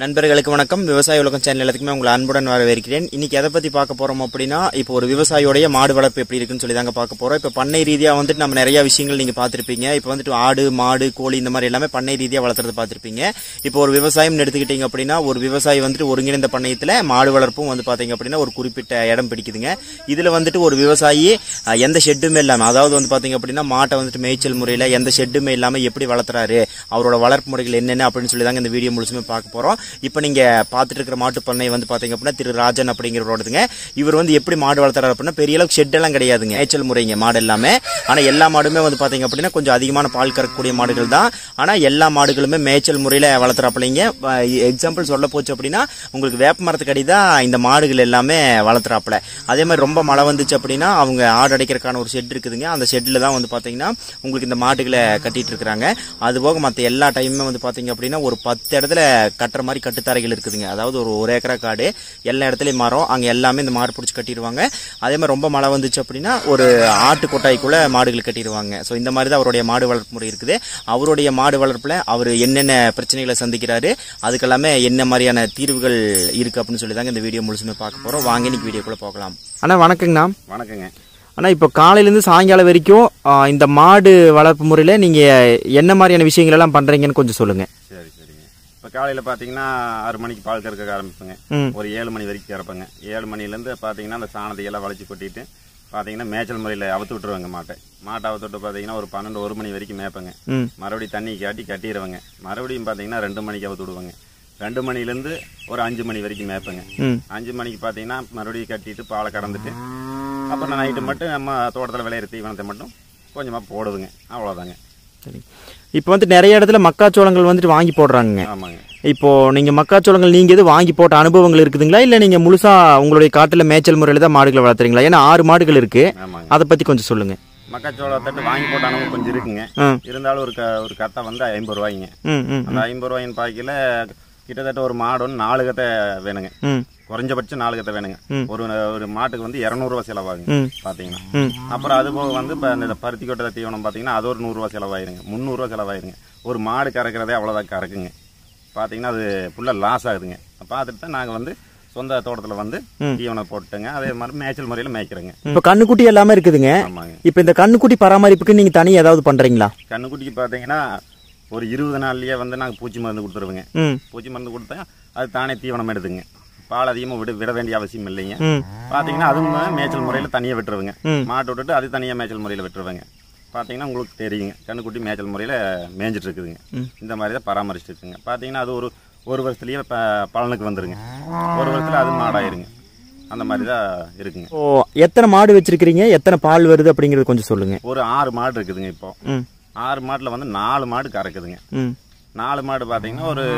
நண்பர்களுக்கு வணக்கம் விவசாய உலகம் சேனல் எல்லாத்துக்குமே உங்களை அன்புடன் வரவேற்கிறேன் இன்னைக்கு எதை பத்தி பார்க்க போறோம் அப்படின்னா இப்போ ஒரு விவசாயியோடைய மாடு வளர்ப்பு எப்படி இருக்குன்னு சொல்லி தாங்க பார்க்க போறோம் இப்போ பண்ணை ரீதியா வந்துட்டு நம்ம நிறைய விஷயங்கள் நீங்க பார்த்திருப்பீங்க இப்போ வந்துட்டு ஆடு மாடு கோழி இந்த மாதிரி எல்லாமே பண்ணை ரீதியா வளர்த்துறது பார்த்திருப்பீங்க இப்போ ஒரு விவசாயம் எடுத்துக்கிட்டீங்க அப்படின்னா ஒரு விவசாயி வந்துட்டு ஒருங்கிணைந்த பண்ணையத்துல மாடு வளர்ப்பும் வந்து பாத்தீங்க அப்படின்னா ஒரு குறிப்பிட்ட இடம் பிடிக்குதுங்க இதுல வந்துட்டு ஒரு விவசாயி அஹ், எந்த ஷெட்டுமே இல்லாம அதாவது வந்து பாத்தீங்க அப்படின்னா மாட்டை வந்துட்டு மேய்ச்சல் முறையில எந்த ஷெட்டுமே இல்லாம எப்படி வளர்த்துறாரு அவரோட வளர்ப்பு முறைகள் என்னென்ன அப்படின்னு சொல்லி தாங்க இந்த வீடியோ முழுசுமே பார்க்க போறோம் இப்போ நீங்க பார்த்துட்டு இருக்கிற மாட்டு பண்ணை வந்து பாத்தீங்க அப்படின்னா திரு ராஜன் அப்படிங்கிறவரோடதுங்க இவர் வந்து எப்படி மாடு வளர்த்துறாரு அப்படின்னா பெரிய அளவுக்கு ஷெட் எல்லாம் கிடையாதுங்க மேய்ச்சல் முறைங்க மாடு எல்லாமே ஆனா எல்லா மாடுமே வந்து பாத்தீங்க அப்படின்னா கொஞ்சம் அதிகமான பால் கறக்கக்கூடிய மாடுகள் தான் ஆனா எல்லா மாடுகளுமே மேய்ச்சல் முறையில வளர்த்துறாப்புலைங்க எக்ஸாம்பிள் சொல்ல போச்சு அப்படின்னா உங்களுக்கு வேப்ப மரத்துக்கு அடி தான் இந்த மாடுகள் எல்லாமே வளர்த்துறாப்புல அதே மாதிரி ரொம்ப மழை வந்துச்சு அப்படின்னா அவங்க ஆடு அடைக்கிறதுக்கான ஒரு ஷெட் இருக்குதுங்க அந்த ஷெட்ல தான் வந்து பாத்தீங்கன்னா உங்களுக்கு இந்த மாடுகளை கட்டிட்டு இருக்கிறாங்க அது போக மற்ற எல்லா டைமுமே வந்து பாத்தீங்க அப்படின்னா ஒரு பத்து இடத்துல கட்டுற மாதிரி கட்டுத்தரைகள் இருக்குதுங்க அதாவது ஒரு ஒரு ஏக்கரா காடு எல்லா இடத்துலயும் மரம் அங்க எல்லாமே இந்த மாடு பிடிச்சி கட்டிடுவாங்க அதே மாதிரி ரொம்ப மழை வந்துச்சு அப்படின்னா ஒரு ஆட்டு கொட்டாய்க்குள்ள மாடுகள் கட்டிடுவாங்க ஸோ இந்த மாதிரி தான் அவருடைய மாடு வளர்ப்பு முறை இருக்குது அவருடைய மாடு வளர்ப்புல அவர் என்னென்ன பிரச்சனைகளை சந்திக்கிறாரு அதுக்கெல்லாமே என்ன மாதிரியான தீர்வுகள் இருக்கு அப்படின்னு சொல்லி தாங்க இந்த வீடியோ முழுசுமே பார்க்க போறோம் வாங்க இன்னைக்கு வீடியோக்குள்ள போகலாம் அண்ணா வணக்கங்கண்ணா வணக்கங்க அண்ணா இப்போ காலையிலேருந்து சாயங்காலம் வரைக்கும் ஆ, இந்த மாடு வளர்ப்பு முறையில் நீங்கள் என்ன மாதிரியான விஷயங்கள் எல்லாம் பண்ணுறீங்கன்னு கொஞ்சம் சொல்லுங்கள் சரி சரிங்க இப்போ காலையில் பார்த்தீங்கன்னா ஆறு மணிக்கு பால் கறக்க ஆரம்பிப்பேங்க ம். ஒரு ஏழு மணி வரைக்கும் கறப்பேங்க ஏழு மணிலேருந்து பார்த்தீங்கன்னா அந்த சாணத்தை எல்லாம் வளைச்சி கொட்டிட்டு பார்த்தீங்கன்னா மேய்ச்சல் முறையில் அவுத்து விட்டுருவாங்க மாட்டை மாட்டை அவுத்து விட்டு பார்த்தீங்கன்னா ஒரு பன்னெண்டு ஒரு மணி வரைக்கும் மேய்ப்பேங்க ம் மறுபடியும் தண்ணி காட்டி கட்டிடுவாங்க மறுபடியும் பார்த்தீங்கன்னா ரெண்டு மணிக்கு அவுத்து விடுவாங்க ரெண்டு மணிலேருந்து ஒரு அஞ்சு மணி வரைக்கும் மேய்ப்பேங்க ம் அஞ்சு மணிக்கு பார்த்தீங்கன்னா மறுபடியும் கட்டிட்டு பாலை கறந்துட்டு அப்புறம் நைட்டு மட்டும் நம்ம தோட்டத்தில் விளையிற தீவனத்தை மட்டும் கொஞ்சமாக போடுதுங்க அவ்வளோதாங்க சரி இப்போ வந்து நிறைய இடத்துல மக்காச்சோளங்கள் வந்துட்டு வாங்கி போடுறாங்க ஆமாங்க இப்போ நீங்கள் மக்காச்சோளங்கள் நீங்கள் எது வாங்கி போட்ட அனுபவங்கள் இருக்குதுங்களா இல்லை நீங்கள் முழுசாக உங்களுடைய காட்டில் மேய்ச்சல் முறையில் தான் மாடுகளை வளர்த்துறீங்களா ஏன்னா ஆறு மாடுகள் இருக்குது ஆமாங்க அதை பற்றி கொஞ்சம் சொல்லுங்கள் மக்காச்சோள தட்டு வாங்கி போட்ட அனுபவம் கொஞ்சம் இருக்குங்க ம் இருந்தாலும் ஒரு க ஒரு கத்தை வந்து ஐம்பது ரூபாய்ங்க ம் ம் அந்த ஐம்பது ரூபாயின் பாக்கியில் கிட்டத்தட்ட ஒரு மாடு ஒன்று நாலு கத்தை வேணுங்க ம் குறைஞ்சபட்சம் நாலு கத்தை வேணுங்க ம். ஒரு ஒரு மாட்டுக்கு வந்து இரநூறுவா செலவாகுங்க ம் பார்த்தீங்கன்னா ம் அப்புறம் அது போக வந்து இப்போ இந்த பருத்தி கொட்டை தீவனம் பார்த்தீங்கன்னா அது ஒரு நூறுரூவா செலவாயிருங்க முந்நூறுரூவா செலவாயிருங்க ஒரு மாடு கறக்கிறதே அவ்வளோதான் கறக்குங்க பார்த்தீங்கன்னா அது ஃபுல்லாக லாஸ் ஆகுதுங்க பார்த்துட்டு தான் நாங்கள் வந்து சொந்த தோட்டத்தில் வந்து ம். தீவனம் போட்டுங்க அதே மாதிரி மேய்ச்சல் முறையில் மேய்க்கிறேங்க இப்போ கண்ணுக்குட்டி எல்லாமே இருக்குதுங்க ஆமாங்க இப்போ இந்த கண்ணுக்குட்டி பராமரிப்புக்கு நீங்கள் தனி ஏதாவது பண்ணுறீங்களா கண்ணுக்குட்டிக்கு பார்த்தீங்கன்னா ஒரு இருபது நாள்லயே வந்து நாங்கள் பூச்சி மருந்து கொடுத்துருவோங்க ம் பூச்சி மருந்து கொடுத்தா அது தானே தீவனம் எடுத்துங்க பால் அதிகமாக விட விட வேண்டிய அவசியம் இல்லைங்க ம் பார்த்தீங்கன்னா அதுவும் மேய்ச்சல் முறையில் தனியாக விட்டுருவங்க ம். மாட்டு விட்டுட்டு அது தனியாக மேய்ச்சல் முறையில் விட்டுருவாங்க பார்த்தீங்கன்னா உங்களுக்கு தெரியுங்க கண்ணுக்குட்டி மேய்ச்சல் முறையில் மேய்ஞ்சிட்டு இருக்குதுங்க ம். இந்த மாதிரி தான் பராமரிச்சுட்டு இருக்குங்க பார்த்தீங்கன்னா அது ஒரு ஒரு வருஷத்துலேயே ப பலனுக்கு வந்துருங்க ஒரு வருஷத்தில் அது மாடாயிருங்க அந்த மாதிரி தான் இருக்குங்க ஓ எத்தனை மாடு வச்சிருக்கிறீங்க எத்தனை பால் வருது அப்படிங்கறது கொஞ்சம் சொல்லுங்க ஒரு ஆறு மாடு இருக்குதுங்க இப்போ ம் ஆறு மாட்டில் வந்து நாலு மாடு கறக்குதுங்க ம் நாலு மாடு பார்த்தீங்கன்னா ஒரு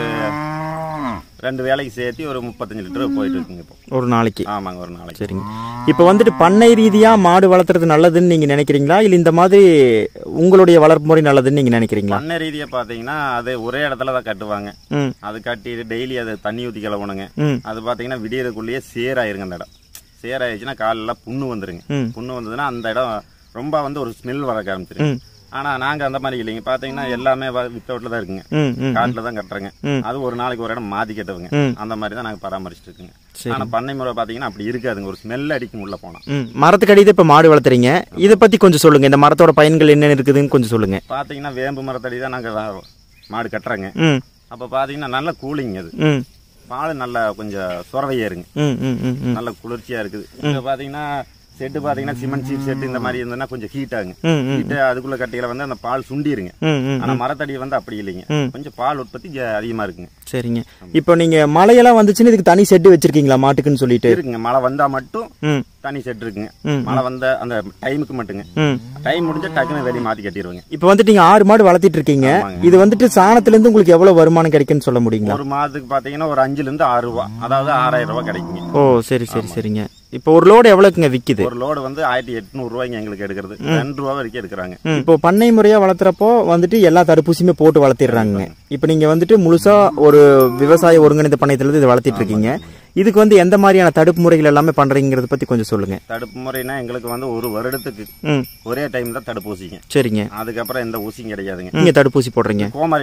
ரெண்டு வேலைக்கு சேர்த்து ஒரு முப்பத்தஞ்சு லிட்டர் போயிட்டு இருக்குங்க இப்போ ஒரு நாளைக்கு ஆமாங்க ஒரு நாளைக்கு சரிங்க இப்போ வந்துட்டு பண்ணை ரீதியா மாடு வளர்த்துறது நல்லதுன்னு நீங்க நினைக்கிறீங்களா இல்ல இந்த மாதிரி உங்களுடைய வளர்ப்பு முறை நல்லதுன்னு நீங்க நினைக்கிறீங்களா பண்ணை ரீதியாக பார்த்தீங்கன்னா அது ஒரே இடத்துல தான் கட்டுவாங்க ம் அது கட்டி டெய்லி அது தண்ணி ஊற்றி கிளவணுங்க ம் அது பார்த்தீங்கன்னா விடியறதுக்குள்ளேயே சேராயிருங்க அந்த இடம் சேராயிருச்சுன்னா காலெல்லாம் புண்ணு வந்துருங்க ம் புண்ணு வந்ததுன்னா அந்த இடம் ரொம்ப வந்து ஒரு ஸ்மெல் வர ஆரம்பிச்சிருங்க ம் ஆனால் நாங்கள் அந்த மாதிரி இல்லைங்க பார்த்தீங்கன்னா எல்லாமே வித் அவுட்டில் தான் இருக்குங்க ம் ம் காட்டில் தான் கட்டுறேங்க ம். அது ஒரு நாளைக்கு ஒரு இடம் மாற்றி கட்டுவங்க ம். அந்த மாதிரி தான் நாங்கள் பராமரிச்சுட்டு இருக்குங்க சரி. ஆனால் பண்ணை முறை பார்த்தீங்கன்னா அப்படி இருக்காதுங்க ஒரு ஸ்மெல் அடிக்கும் உள்ள போனால் ம் மரத்துக்கு அடியில் இப்போ மாடு வளர்த்துறீங்க இதை பத்தி கொஞ்சம் சொல்லுங்க இந்த மரத்தோட பயன்கள் என்னென்ன இருக்குதுன்னு கொஞ்சம் சொல்லுங்க பார்த்தீங்கன்னா வேம்பு மரத்தடி தான் நாங்கள் மாடு கட்டுறோங்க ம் அப்போ பார்த்தீங்கன்னா நல்ல கூலிங் அது ம் பால் நல்லா கொஞ்சம் சுரவையாக ம் ம் ம் ம் நல்ல குளிர்ச்சியாக இருக்குது இங்கே பார்த்தீங்கன்னா செட்டு பார்த்தீங்கன்னா சிமெண்ட் சீட் செட்டு இந்த மாதிரி இருந்ததுன்னா கொஞ்சம் ஹீட் ஆகுங்க ம் ம் ஹீட்டு அதுக்குள்ள கட்டியில வந்து அந்த பால் சுண்டிருங்க ம் ம் ஆனால் மரத்தடி வந்து அப்படி இல்லைங்க ம். கொஞ்சம் பால் உற்பத்தி ஜ- அதிகமா இருக்குங்க சரிங்க இப்போ நீங்க மழையெல்லாம் வந்துச்சுன்னு இதுக்கு தனி செட்டு வச்சிருக்கீங்களா மாட்டுக்குன்னு சொல்லிட்டு இருக்குங்க மழை வந்தா மட்டும் ம் தனி செட் இருக்குங்க ம். மழை வந்த அந்த டைமுக்கு மட்டுங்க ம் டைம் முடிஞ்சா டக்குன்னு வெளியே மாத்தி கட்டிடுவாங்க இப்போ வந்துட்டு நீங்க ஆறு மாடு வளர்த்திட்டு இருக்கீங்க ஆமாங்க. இது வந்துட்டு சாணத்துல இருந்து உங்களுக்கு எவ்வளவு வருமானம் கிடைக்குன்னு சொல்ல முடியுங்களா ஒரு மாதத்துக்கு பாத்தீங்கன்னா ஒரு அஞ்சுல இருந்து ஆறு ரூபா அதாவது ஆறாயிரம் ரூபாய் கிடைக்குங்க ஓ சரி சரி சரிங்க இப்போ ஒரு லோடு எவ்வளவுக்குங்க விக்குது ஒரு லோடு வந்து ஆயிரத்தி எட்நூறு ரூபாய்ங்க எங்களுக்கு எடுக்கிறது ரெண்டு ரூபா வரைக்கும் எடுக்கிறாங்க இப்போ பண்ணை முறையா வளர்த்துறப்போ வந்துட்டு எல்லா தடுப்பூசியுமே போட்டு வளர்த்திடுறாங்க இப்போ நீங்க வந்துட்டு முழுசா ஒரு விவசாய ஒருங்கிணைந்த பண்ணையத்துல இருந்து இதை வளர்த்திட்டு இருக்கீங்க இதுக்கு வந்து எந்த மாதிரியான தடுப்பு முறைகள் எல்லாமே பண்றீங்கிறத பத்தி கொஞ்சம் சொல்லுங்க தடுப்பு முறைனா எங்களுக்கு வந்து ஒரு வருடத்துக்கு ம் ஒரே டைம் தான் தடுப்பூசிங்க சரிங்க அதுக்கப்புறம் எந்த ஊசியும் கிடையாதுங்க நீங்க தடுப்பூசி போடுறீங்க கோமாரி நோய்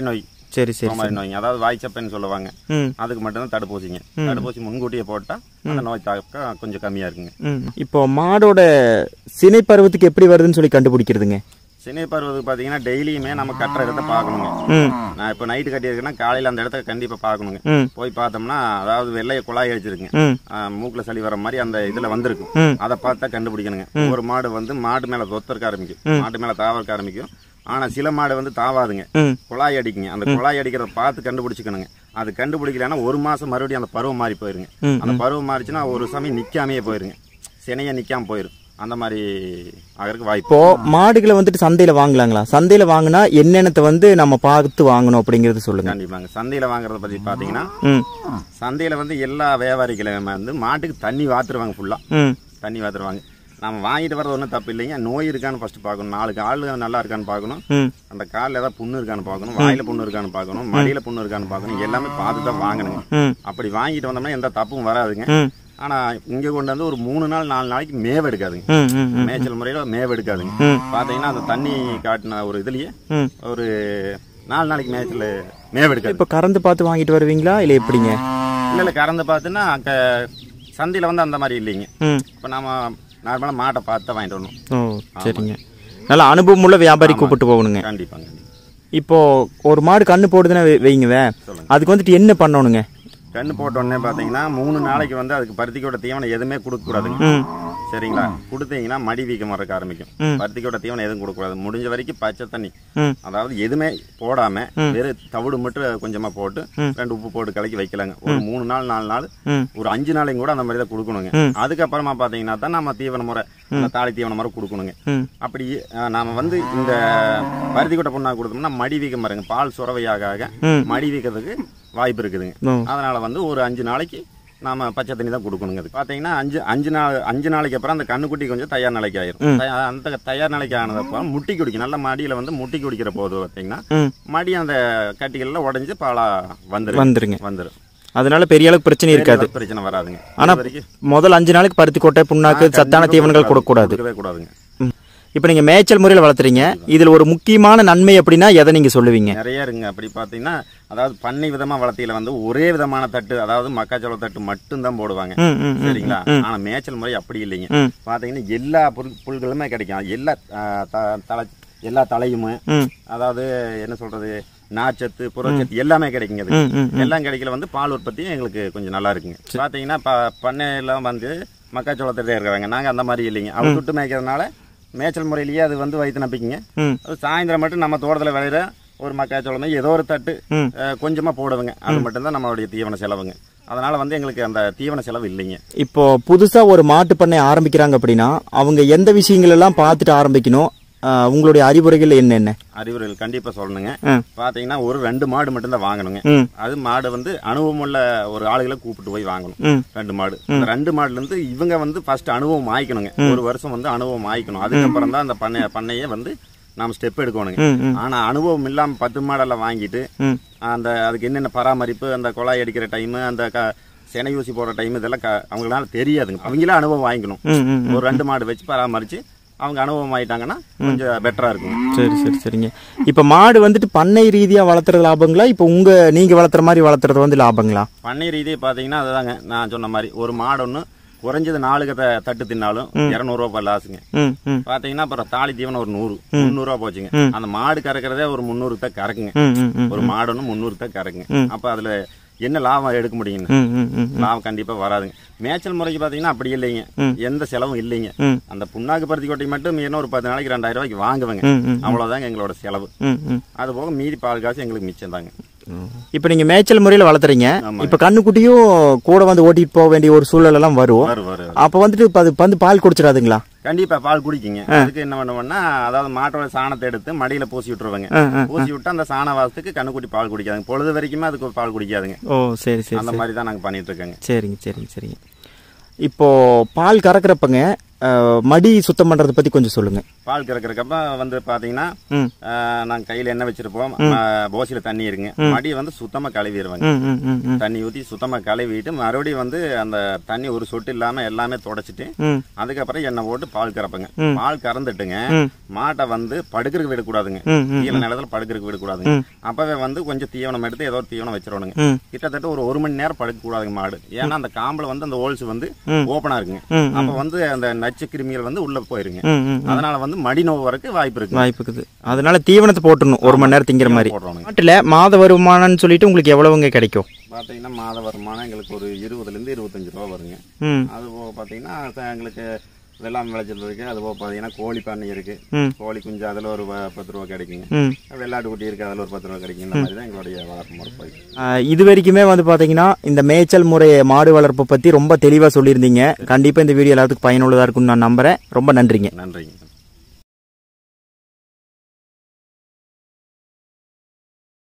சரி சரி கோமாரி நோய்ங்க அதாவது வாய்ச்சப்பைன்னு சொல்லுவாங்க ம் அதுக்கு மட்டும்தான் தடுப்பூசிங்க தடுப்பூசி முன்கூட்டியே போட்டால் அந்த நோய் தாக்கம் கொஞ்சம் கம்மியாக இருக்குங்க ம் இப்போ மாடோட சினை பருவத்துக்கு எப்படி வருதுன்னு சொல்லி கண்டுபிடிக்கிறதுங்க சினை பருவத்துக்கு பார்த்தீங்கன்னா டெய்லியுமே நம்ம கட்டுற இடத்த பார்க்கணுங்க ம் நான் இப்போ நைட்டு கட்டியிருக்கேன்னா காலையில் அந்த இடத்த கண்டிப்பாக பார்க்கணுங்க ம் போய் பார்த்தோம்னா அதாவது வெள்ளைய குழாய் அடிச்சிருக்குங்க ம் மூக்கில் சளி வர மாதிரி அந்த இதில் வந்திருக்கும் ம். அதை பார்த்தா கண்டுபிடிக்கணுங்க ஒரு மாடு வந்து மாடு மேலே தொத்தறக்க ஆரம்பிக்கும் மாட்டு மேலே தாவறக்க ஆரம்பிக்கும் ஆனால் சில மாடு வந்து தாவாதுங்க ம் குழாய் அடிக்குங்க அந்த குழாய் அடிக்கிறத பார்த்து கண்டுபிடிச்சிக்கணுங்க அது கண்டுபிடிக்கலன்னா ஒரு மாசம் மறுபடியும் அந்த பருவம் மாறி போயிருங்க ம், அந்த பருவம் மாறிச்சுன்னா ஒரு சமயம் நிக்காமையே போயிருங்க சினைய நிக்காம போயிரும் அந்த மாதிரி ஆகிறதுக்கு வாய்ப்பு இப்போ மாடுகளை வந்துட்டு சந்தையில வாங்கலாங்களா சந்தையில வாங்கினா என்னென்னத்தை வந்து நம்ம பார்த்து வாங்கணும் அப்படிங்கறது சொல்லுங்க கண்டிப்பாங்க சந்தையில வாங்குறத பத்தி பாத்தீங்கன்னா ம் சந்தையில வந்து எல்லா வியாபாரிகளும் வந்து மாட்டுக்கு தண்ணி வாத்துருவாங்க ஃபுல்லா ம் தண்ணி வாத்துருவாங்க நம்ம வாங்கிட்டு வர்றது ஒன்றும் தப்பு இல்லைங்க நோய் இருக்கான்னு ஃபர்ஸ்ட் பார்க்கணும் நாலு கால் நல்லா இருக்கான்னு பார்க்கணும் ம் அந்த காலில் ஏதாவது புண்ணு இருக்கான்னு பார்க்கணும் வாயில புண்ணு இருக்கான்னு பார்க்கணும் மடியில புண்ணு இருக்கான்னு பார்க்கணும் எல்லாமே பார்த்து தான் வாங்கணுங்க ம் அப்படி வாங்கிட்டு வந்தோம்னா எந்த தப்பும் வராதுங்க ம் ஆனா இங்க கொண்டு வந்து ஒரு மூணு நாள் நாலு நாளைக்கு மேவ எடுக்காதுங்க ம் ம் ம் மேய்ச்சல் முறையில மேவ எடுக்காதுங்க ம். பாத்தீங்கன்னா அந்த தண்ணி காட்டின ஒரு இதுலயே ம் ஒரு நாலு நாளைக்கு மேய்ச்சல் மேவ எடுக்காது இப்போ கறந்து பார்த்து வாங்கிட்டு வருவீங்களா இல்லை எப்படிங்க இல்ல இல்ல கறந்து பார்த்துன்னா அங்க சந்தையில வந்து அந்த மாதிரி இல்லைங்க ம் இப்ப நாம நார்மலா மாட்டை பார்த்து தான் வாங்கிட்டு வரணும் ஓ சரிங்க நல்ல அனுபவமுள்ள வியாபாரி கூப்பிட்டு போகணுங்க கண்டிப்பாங்க கண்டிப்பா. இப்போ ஒரு மாடு கண்ணு போடுதுன்னா வெ- வைங்கவே சொல்லுங்க. அதுக்கு வந்துட்டு என்ன பண்ணணுங்க கண்ணு போட்ட உடனே பாத்தீங்கன்னா மூணு நாளைக்கு வந்து அதுக்கு பருத்திக்கோட தீவனம் எதுவுமே கொடுக்க கூடாதுங்க ம் சரிங்களா கொடுத்தீங்கன்னா மடி வீக்கம் வரக்க ஆரம்பிக்கும் ம். பருத்திக்கோட தீவனம் எதுவும் கொடுக்கக்கூடாது முடிஞ்ச வரைக்கும் பச்சை தண்ணி ம் அதாவது எதுவுமே போடாம வெறும் தவிடு மட்டும் கொஞ்சமா போட்டு ரெண்டு உப்பு போட்டு கலக்கி வைக்கலாங்க ஒரு மூணு நாள் நாலு நாள் ம் ஒரு அஞ்சு நாளைக்கு கூட அந்த மாதிரி தான் கொடுக்கணுங்க ம். அதுக்கப்புறமா பாத்தீங்கன்னா தான் நம்ம தீவன முறை அந்த தாலி தீவன முறை கொடுக்கணுங்க ம் அப்படி அஹ், நாம வந்து இந்த பருத்தி கொட்டை புண்ணா கொடுத்தோம்னா மடி வீக்கம் பாருங்க பால் சுரவையாக ஆக ம். மடி வீக்கத்துக்கு வாய்ப்பு இருக்குதுங்க ஓ அதனால வந்து ஒரு அஞ்சு நாளைக்கு நாம பச்சை தண்ணி தான் கொடுக்கணுங்க அது பாத்தீங்கன்னா அஞ்சு அஞ்சு நாள் அஞ்சு நாளைக்கு அப்புறம் அந்த கண்ணுக்குட்டி கொஞ்சம் தயார் நிலைக்கு ஆயிரும் தயா- அந்த தயார் நிலைக்கு ஆனதப்போ முட்டி குடிக்கும் நல்ல மடியில வந்து முட்டி குடிக்கிற போது பாத்தீங்கன்னா ம் மடி அந்த கட்டிகள்ல உடைஞ்சு பாலா வந்துரும் வந்துருங்க வந்துரும் அதனால பெரிய அளவுக்கு பிரச்சனை இருக்காது பெரிய பிரச்சனை வராதுங்க ஆனா இது வரைக்கும் முதல் அஞ்சு நாளைக்கு பருத்தி கொட்டை புண்ணாக்கு சத்தான தீவனங்கள் கொடுக்கக்கூடாது கொடுக்கவே கூடாதுங்க ம். இப்போ நீங்க மேய்ச்சல் முறையில் வளர்த்துறீங்க இதுல ஒரு முக்கியமான நன்மை அப்படின்னா எதை நீங்க சொல்லுவீங்க நிறைய இருக்குங்க அப்படி பார்த்தீங்கன்னா அதாவது பண்ணை விதமா வளர்த்தியில வந்து ஒரே விதமான தட்டு அதாவது மக்காச்சோள தட்டு மட்டும்தான் போடுவாங்க ம் ம் ம் சரிங்களா ஆனா மேய்ச்சல் முறை அப்படி இல்லைங்க ம். பாத்தீங்கன்னா எல்லா புல் புல்களுமே கிடைக்கும் எல்லா ஆ, த- தலை எல்லா தலையுமே ம் அதாவது என்ன சொல்றது நார்ச்சத்து புரட்சத்து எல்லாமே கிடைக்குங்க அது ம் ம் எல்லாம் கிடைக்கல வந்து பால் உற்பத்தியும் எங்களுக்கு கொஞ்சம் நல்லா இருக்குங்க பாத்தீங்கன்னா ப- பண்ணையெல்லாம் வந்து மக்காச்சோளத்திட்டே இருக்கிறாங்க நாங்க அந்த மாதிரி இல்லைங்க அவர் சுட்டு மேய்க்கிறதுனால மேய்ச்சல் முறையிலேயே அது வந்து வயிற்று நம்பிக்குங்க ம் அது சாயந்தரம் மட்டும் நம்ம தோட்டத்துல விளையிற ஒரு மக்காச்சோளமே ஏதோ ஒரு தட்டு ம். அஹ், கொஞ்சமா போடுவோங்க அது மட்டும்தான் நம்மளுடைய தீவன செலவுங்க அதனால வந்து எங்களுக்கு அந்த தீவன செலவு இல்லைங்க இப்போ புதுசா ஒரு மாட்டு பண்ணை ஆரம்பிக்கிறாங்க அப்படின்னா அவங்க எந்த விஷயங்கள் எல்லாம் பார்த்துட்டு ஆரம்பிக்கணும் ஆஹ் உங்களுடைய அறிவுரைகள் என்னென்ன அறிவுரைகள் கண்டிப்பா சொல்லணுங்க ம். பாத்தீங்கன்னா ஒரு ரெண்டு மாடு மட்டும்தான் வாங்கணுங்க ம் அது மாடு வந்து அனுபவமுள்ள ஒரு ஆளுகளை கூப்பிட்டு போய் வாங்கணும் ம் ரெண்டு மாடு இந்த ரெண்டு மாடுல இருந்து இவங்க வந்து ஃபர்ஸ்ட் அனுபவம் ஆயிக்கணுங்க ஒரு வருஷம் வந்து அனுபவம் ஆயிக்கணும் அதுக்கப்புறம் தான் அந்த பண்ணை பண்ணையே வந்து நாம ஸ்டெப் எடுக்கணுங்க ம் ம் ஆனா அனுபவம் இல்லாம பத்து மாடெல்லாம் வாங்கிட்டு ம் அந்த அதுக்கு என்னென்ன பராமரிப்பு அந்த குழாய் அடிக்கிற டைம் அந்த க செனை ஊசி போடுற டைம் இதெல்லாம் க- அவங்களால தெரியாதுங்க அவங்களே அனுபவம் வாங்கிக்கணும் ம் ம் ஒரு ரெண்டு மாடு வச்சு பராமரிச்சு அவங்க அனுபவம் ஆயிட்டாங்கன்னா கொஞ்சம் பெட்டரா இருக்கும் சரி சரி சரிங்க இப்போ மாடு வந்துட்டு பண்ணை ரீதியா வளர்த்துறது லாபங்களா இப்போ உங்க நீங்க வளர்த்துற மாதிரி வளர்த்துறது வந்து லாபங்களா பண்ணை ரீதியை பார்த்தீங்கன்னா அதுதாங்க நான் சொன்ன மாதிரி ஒரு மாடு ஒன்று குறைஞ்சது நாலு கதை தட்டு தின்னாலும் இரநூறுவா லாஸுங்க ம் ம் பாத்தீங்கன்னா அப்புறம் தாலி தீவனம் ஒரு நூறு முந்நூறுவா போச்சுங்க அந்த மாடு கறக்கிறதே ஒரு முந்நூறு தான் கறக்குங்க ம் ம் ம் ஒரு மாடு ஒன்று முந்நூறு தான் கறக்குங்க அப்ப அதுல என்ன லாபம் எடுக்க முடியுங்க ம் ம் ம் லாபம் கண்டிப்பா வராதுங்க மேய்ச்சல் முறைக்கு பாத்தீங்கன்னா அப்படி இல்லைங்க எந்த செலவும் இல்லைங்க ம். அந்த புண்ணாக்கு பருத்தி கொட்டை மட்டும் மீறின ஒரு பத்து நாளைக்கு ரெண்டாயிரம் ரூபாய்க்கு வாங்குவேங்க ம் ம் அவ்வளவுதாங்க எங்களோட செலவு ம் ம் அது போக மீதி பால் காசு எங்களுக்கு மிச்சம் தாங்க இப்போ நீங்க மேய்ச்சல் முறையில் வளர்த்துறீங்க ஆமாங்க. இப்போ கண்ணுக்குட்டியும் கூட வந்து ஓட்டிட்டு போக வேண்டிய ஒரு சூழல் எல்லாம் வரும் வரும் வரும் அப்போ வந்துட்டு இப்ப அது வந்து பால் குடிச்சிடாதுங்களா கண்டிப்பா பால் குடிக்குங்க அதுக்கு என்ன பண்ணுவோம்னா அதாவது மாட்டோட சாணத்தை எடுத்து மடியில பூசி விட்டுருவாங்க ஆ ஆ பூசி விட்டு அந்த சாண வாசத்துக்கு கண்ணுக்குட்டி பால் குடிக்காதுங்க பொழுது வரைக்குமே அதுக்கு பால் குடிக்காதுங்க ஓ சரி சரி அந்த மாதிரி தான் நாங்க பண்ணிட்டு இருக்கோங்க சரிங்க சரிங்க சரிங்க இப்போ பால் கறக்கிறப்பங்க அஹ், மடி சுத்தம் பண்றதை பத்தி கொஞ்சம் சொல்லுங்க பால் கறக்கிறக்கப்ப வந்து பாத்தீங்கன்னா ம் ஆஹ், நாங்க கையில எண்ணெய் வச்சிருப்போம் போசில தண்ணி இருக்குங்க மடி வந்து சுத்தமா கழுவிடுவாங்க ம் ம் ம் ம் தண்ணி ஊத்தி சுத்தமா கழுவிட்டு மறுபடியும் வந்து அந்த தண்ணி ஒரு சொட்டு இல்லாம எல்லாமே தொடச்சிட்டு ம் அதுக்கப்புறம் எண்ணெய் போட்டு பால் கறப்பங்க ம். பால் கறந்துட்டுங்க ம். மாட்டை வந்து படுக்கிறதுக்கு விடக்கூடாதுங்க ம் ம் கீழே நிலத்துல படுக்கிறதுக்கு விடக்கூடாதுங்க ம். அப்பவே வந்து கொஞ்சம் தீவனம் எடுத்து ஏதோ ஒரு தீவனம் வச்சிடணுங்க ம் கிட்டத்தட்ட ஒரு ஒரு மணி நேரம் படுக்க கூடாதுங்க மாடு ஏன்னா அந்த காம்புல வந்து அந்த ஹோல்ஸ் வந்து ம். ஓப்பனா இருக்குங்க ம், அப்ப வந்து அந்த நச்சு கிருமிகள் வந்து உள்ள போயிருங்க ம் ம் அதனால வந்து மடி நோவு வரைக்கும் வாய்ப்பு இருக்கு வாய்ப்பு இருக்குது அதனால தீவனத்தை போட்டுடணும் ஒரு மணி நேரம் திங்கிற மாதிரி போடுறோனுங்க நாட்டில் மாத வருமானம்னு சொல்லிட்டு உங்களுக்கு எவ்வளவுங்க கிடைக்கும் பாத்தீங்கன்னா மாத வருமானம் எங்களுக்கு ஒரு இருபதுல இருந்து இருபத்தஞ்சு ரூபா வருங்க ம் அது போக பாத்தீங்கன்னா ச- எங்களுக்கு வெள்ளாமை விளைச்சல் இருக்கு அது போக பாத்தீங்கன்னா கோழி பண்ணை இருக்கு ம். கோழி குஞ்சு அதுல ஒரு ப- பத்து ரூபா கிடைக்குங்க ம் வெள்ளாட்டு குட்டி இருக்கு அதுல ஒரு பத்து ரூபா கிடைக்கும் இந்த மாதிரி தான் எங்களுடைய வளர்ப்பு முறை போயிருக்கு ஆஹ் இது வரைக்குமே வந்து பாத்தீங்கன்னா இந்த மேய்ச்சல் முறை மாடு வளர்ப்பு பத்தி ரொம்ப தெளிவா சொல்லியிருந்தீங்க கண்டிப்பா இந்த வீடியோ எல்லாத்துக்கும் பயனுள்ளதா இருக்கும்னு நான் நம்புறேன் ரொம்ப நன்றிங்க நன்றிங்க